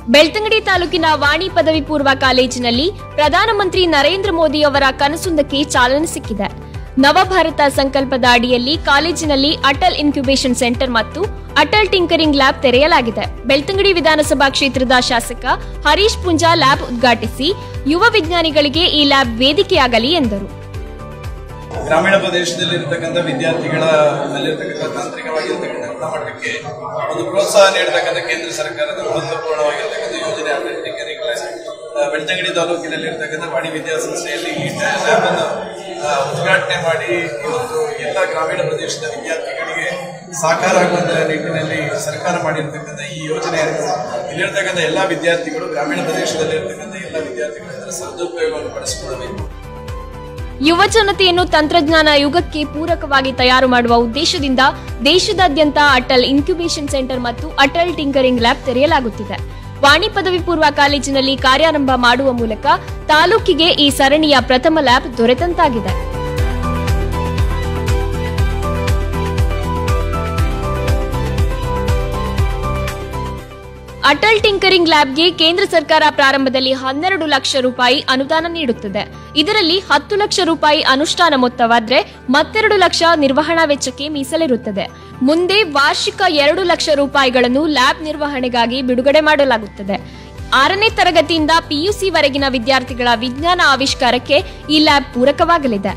ಬೆಳ್ತಂಗಡಿ ತಾಲೂಕಿನ ವಾಣಿ ಪದವಿ ಪೂರ್ವ ಕಾಲೇಜಿನಲ್ಲಿ ಪ್ರಧಾನಮಂತ್ರಿ ನರೇಂದ್ರ ಮೋದಿ ಅವರ ಕನಸೊಂದಕ್ಕೆ ಚಾಲನೆ ಸಿಕ್ಕಿದೆ ನವಭಾರತ ಸಂಕಲ್ಪದ ಅಡಿಯಲ್ಲಿ ಕಾಲೇಜಿನಲ್ಲಿ ಅಟಲ್ ಇನ್ಕ್ಯುಬೇಷನ್ ಸೆಂಟರ್ ಮತ್ತು ಅಟಲ್ ಟಿಂಕರಿಂಗ್ ಲ್ಯಾಬ್ ತೆರೆಯಲಾಗಿದೆ ಬೆಳ್ತಂಗಡಿ ವಿಧಾನಸಭಾ ಕ್ಷೇತ್ರದ ಶಾಸಕ ಹರೀಶ್ ಪುಂಜಾ ಲ್ಯಾಬ್ ಉದ್ಘಾಟಿಸಿ ಯುವ ವಿಜ್ಞಾನಿಗಳಿಗೆ ಈ ಲ್ಯಾಬ್ ವೇದಿಕೆಯಾಗಲಿ ಎಂದರು ಗ್ರಾಮೀಣ ಪ್ರದೇಶದಲ್ಲಿರ್ತಕ್ಕಂಥ ವಿದ್ಯಾರ್ಥಿಗಳ ಅಲ್ಲಿರ್ತಕ್ಕಂಥ ತಾಂತ್ರಿಕವಾಗಿರ್ತಕ್ಕಂಥ ಗುಣಮಟ್ಟಕ್ಕೆ ಒಂದು ಪ್ರೋತ್ಸಾಹ ನೀಡತಕ್ಕಂಥ ಕೇಂದ್ರ ಸರ್ಕಾರದ ಮಹತ್ವಪೂರ್ಣವಾಗಿರ್ತಕ್ಕಂಥ ಯೋಜನೆ ಅಟಲ್ ಟಿಂಕರಿಂಗ್ ಲ್ಯಾಬ್ ಆ, ಬೆಳ್ತಂಗಡಿ ತಾಲೂಕಿನಲ್ಲಿರ್ತಕ್ಕಂಥ ವಾಣಿ ವಿದ್ಯಾಸಂಸ್ಥೆಯಲ್ಲಿ ಈ ಲ್ಯಾಬ್ ಅನ್ನು ಆ, ಉದ್ಘಾಟನೆ ಮಾಡಿ ಇವತ್ತು ಎಲ್ಲ ಗ್ರಾಮೀಣ ಪ್ರದೇಶದ ವಿದ್ಯಾರ್ಥಿಗಳಿಗೆ ಸಾಕಾರ ಆಗುವಂತ ನಿಟ್ಟಿನಲ್ಲಿ ಸರ್ಕಾರ ಮಾಡಿರ್ತಕ್ಕಂಥ ಈ ಯೋಜನೆಯನ್ನು ಇಲ್ಲಿರ್ತಕ್ಕಂಥ ಎಲ್ಲ ವಿದ್ಯಾರ್ಥಿಗಳು ಗ್ರಾಮೀಣ ಪ್ರದೇಶದಲ್ಲಿರ್ತಕ್ಕಂಥ ಎಲ್ಲ ವಿದ್ಯಾರ್ಥಿಗಳು ಇದರ ಸದುಪಯೋಗವನ್ನು ಪಡಿಸಿಕೊಳ್ಳಬೇಕು ಯುವ ಜನತೆಯನ್ನು ತಂತ್ರಜ್ಞಾನ ಯುಗಕ್ಕೆ ಪೂರಕವಾಗಿ ತಯಾರು ಮಾಡುವ ಉದ್ದೇಶದಿಂದ ದೇಶದಾದ್ಯಂತ ಅಟಲ್ ಇನ್ಕ್ಯುಬೇಷನ್ ಸೆಂಟರ್ ಮತ್ತು ಅಟಲ್ ಟಿಂಕರಿಂಗ್ ಲ್ಯಾಬ್ ತೆರೆಯಲಾಗುತ್ತಿದೆ ವಾಣಿ ಪದವಿ ಪೂರ್ವ ಕಾಲೇಜಿನಲ್ಲಿ ಕಾರ್ಯಾರಂಭ ಮಾಡುವ ಮೂಲಕ ತಾಲೂಕಿಗೆ ಈ ಸರಣಿಯ ಪ್ರಥಮ ಲ್ಯಾಬ್ ದೊರೆತಂತಾಗಿದೆ ಅಟಲ್ ಟಿಂಕರಿಂಗ್ ಲ್ಯಾಬ್ಗೆ ಕೇಂದ್ರ ಸರ್ಕಾರ ಪ್ರಾರಂಭದಲ್ಲಿ ಹನ್ನೆರಡು ಲಕ್ಷ ರೂಪಾಯಿ ಅನುದಾನ ನೀಡುತ್ತದೆ ಇದರಲ್ಲಿ ಹತ್ತು ಲಕ್ಷ ರೂಪಾಯಿ ಅನುಷ್ಠಾನ ಮೊತ್ತವಾದ್ರೆ ಮತ್ತೆರಡು ಲಕ್ಷ ನಿರ್ವಹಣಾ ವೆಚ್ಚಕ್ಕೆ ಮೀಸಲಿರುತ್ತದೆ ಮುಂದೆ ವಾರ್ಷಿಕ ಎರಡು ಲಕ್ಷ ರೂಪಾಯಿಗಳನ್ನು ಲ್ಯಾಬ್ ನಿರ್ವಹಣೆಗಾಗಿ ಬಿಡುಗಡೆ ಮಾಡಲಾಗುತ್ತದೆ ಆರನೇ ತರಗತಿಯಿಂದ ಪಿಯುಸಿ ವರೆಗಿನ ವಿದ್ಯಾರ್ಥಿಗಳ ವಿಜ್ಞಾನ ಆವಿಷ್ಕಾರಕ್ಕೆ ಈ ಲ್ಯಾಬ್ ಪೂರಕವಾಗಲಿದೆ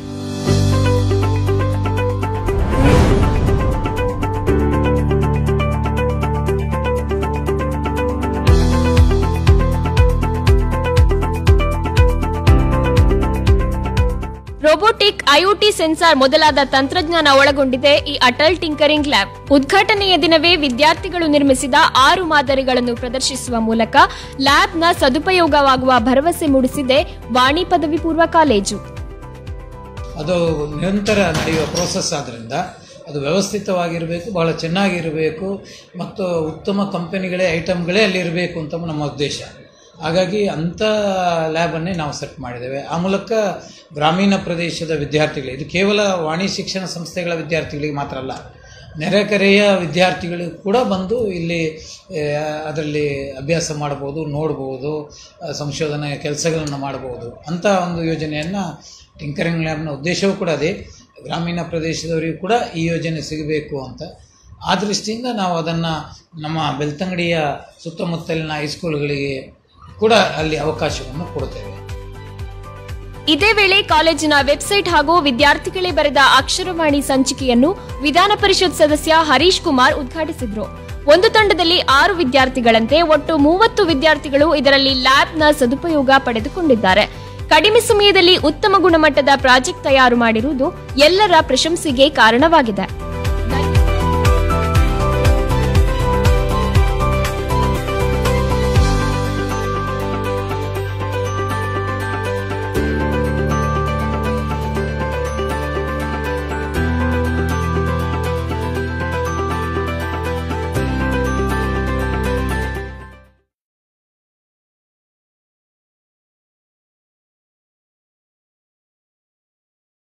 ರೋಬೋಟಿಕ್ ಐಒಟಿ ಸೆನ್ಸಾರ್ ಮೊದಲಾದ ತಂತ್ರಜ್ಞಾನ ಒಳಗೊಂಡಿದೆ ಈ ಅಟಲ್ ಟಿಂಕರಿಂಗ್ ಲ್ಯಾಬ್ ಉದ್ಘಾಟನೆಯ ದಿನವೇ ವಿದ್ಯಾರ್ಥಿಗಳು ನಿರ್ಮಿಸಿದ ಆರು ಮಾದರಿಗಳನ್ನು ಪ್ರದರ್ಶಿಸುವ ಮೂಲಕ ಲ್ಯಾಬ್ನ ಸದುಪಯೋಗವಾಗುವ ಭರವಸೆ ಮೂಡಿಸಿದೆ ವಾಣಿ ಪದವಿ ಪೂರ್ವ ಕಾಲೇಜು ಅದು ನಿರಂತರ ನಡೆಯುವ ಪ್ರೋಸೆಸ್ ಆದ್ದರಿಂದ ಅದು ವ್ಯವಸ್ಥಿತವಾಗಿರಬೇಕು ಬಹಳ ಚೆನ್ನಾಗಿರಬೇಕು ಮತ್ತು ಉತ್ತಮ ಕಂಪನಿಗಳೇ ಐಟಮ್ಗಳೇ ಅಲ್ಲಿರಬೇಕು ಅಂತ ನಮ್ಮ ಉದ್ದೇಶ ಹಾಗಾಗಿ ಅಂಥ ಲ್ಯಾಬನ್ನೇ ನಾವು ಸೆಟ್ ಮಾಡಿದ್ದೇವೆ ಆ ಮೂಲಕ ಗ್ರಾಮೀಣ ಪ್ರದೇಶದ ವಿದ್ಯಾರ್ಥಿಗಳು ಇದು ಕೇವಲ ವಾಣಿ ಶಿಕ್ಷಣ ಸಂಸ್ಥೆಗಳ ವಿದ್ಯಾರ್ಥಿಗಳಿಗೆ ಮಾತ್ರ ಅಲ್ಲ ನೆರೆಕರೆಯ ವಿದ್ಯಾರ್ಥಿಗಳು ಕೂಡ ಬಂದು ಇಲ್ಲಿ ಅದರಲ್ಲಿ ಅಭ್ಯಾಸ ಮಾಡ್ಬೋದು ನೋಡ್ಬೋದು ಆ, ಸಂಶೋಧನೆ ಕೆಲಸಗಳನ್ನು ಮಾಡ್ಬೋದು ಅಂಥ ಒಂದು ಯೋಜನೆಯನ್ನು ಟಿಂಕರಿಂಗ್ ಲ್ಯಾಬ್ನ ಉದ್ದೇಶವೂ ಕೂಡ ಅದೇ ಗ್ರಾಮೀಣ ಪ್ರದೇಶದವರಿಗೂ ಕೂಡ ಈ ಯೋಜನೆ ಸಿಗಬೇಕು ಅಂತ ಆ ದೃಷ್ಟಿಯಿಂದ ನಾವು ಅದನ್ನು ನಮ್ಮ ಬೆಳ್ತಂಗಡಿಯ ಸುತ್ತಮುತ್ತಲಿನ ಹೈಸ್ಕೂಲ್ಗಳಿಗೆ ಕೂಡ ಅಲ್ಲಿ ಅವಕಾಶವನ್ನು ಕೊಡ್ತೇವೆ ಇದೇ ವೇಳೆ ಕಾಲೇಜಿನ ವೆಬ್ಸೈಟ್ ಹಾಗೂ ವಿದ್ಯಾರ್ಥಿಗಳೇ ಬರೆದ ಅಕ್ಷರವಾಣಿ ಸಂಚಿಕೆಯನ್ನು ವಿಧಾನ ಪರಿಷತ್ ಸದಸ್ಯ ಹರೀಶ್ ಕುಮಾರ್ ಉದ್ಘಾಟಿಸಿದ್ರು ಒಂದು ತಂಡದಲ್ಲಿ ಆರು ವಿದ್ಯಾರ್ಥಿಗಳಂತೆ ಒಟ್ಟು ಮೂವತ್ತು ವಿದ್ಯಾರ್ಥಿಗಳು ಇದರಲ್ಲಿ ಲ್ಯಾಬ್ನ ಸದುಪಯೋಗ ಪಡೆದುಕೊಂಡಿದ್ದಾರೆ ಕಡಿಮೆ ಸಮಯದಲ್ಲಿ ಉತ್ತಮ ಗುಣಮಟ್ಟದ ಪ್ರಾಜೆಕ್ಟ್ ತಯಾರು ಮಾಡಿರುವುದು ಎಲ್ಲರ ಪ್ರಶಂಸೆಗೆ ಕಾರಣವಾಗಿದೆ